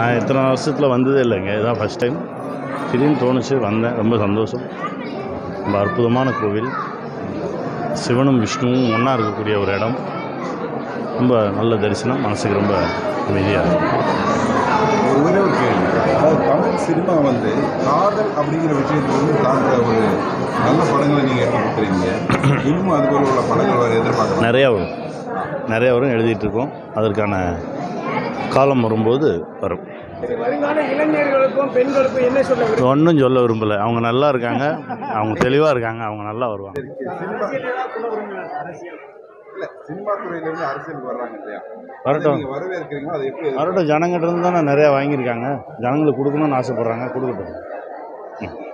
நான் இத்தனை வருஷத்தில் வந்ததே இல்லைங்க இதுதான் ஃபஸ்ட் டைம் திடீர்னு தோணுச்சு வந்தேன் ரொம்ப சந்தோஷம் ரொம்ப அற்புதமான கோவில் சிவனும் விஷ்ணுவும் ஒன்றா இருக்கக்கூடிய ஒரு இடம் ரொம்ப நல்ல தரிசனம் மனசுக்கு ரொம்ப அமைதியாக இருக்கும் ஒரே ஒரு கேள்வி அதாவது தமிழ் சினிமா வந்து காதல் அப்படிங்கிற விஷயத்தை வந்து தாண்ட ஒரு நல்ல படங்களை நீங்கள் எடுத்து கொடுக்குறீங்க இன்னும் அது போல உள்ள படங்கள் வர எதிர்பார்க்கலாம் நிறையா வரும் நிறையா வரும் எழுதிட்டு இருக்கோம் அதற்கான காலம் வரும்போது வரும் வருங்கால இளைஞர்களுக்கும் பெண்களுக்கும் என்ன சொல்ல விரும்புகிறீங்க? ஒன்றும் சொல்ல விரும்பலை அவங்க நல்லா இருக்காங்க அவங்க தெளிவாக இருக்காங்க அவங்க நல்லா வருவாங்க அரசியல் ஏதாவது சொல்ல விரும்புகிறீங்களா? அரசியல் இல்லை சினிமா துறையிலேருந்து அரசியலுக்கு வர்றாங்க இல்லையா வரட்டும் நீங்கள் வரவேற்கிறீங்களா அது எப்படி வரட்டும் ஜனங்கிட்ட இருந்து தானே நிறையா வாங்கியிருக்காங்க ஜனங்களுக்கு கொடுக்கணும்னு ஆசைப்பட்றாங்க கொடுக்கட்டும் ம்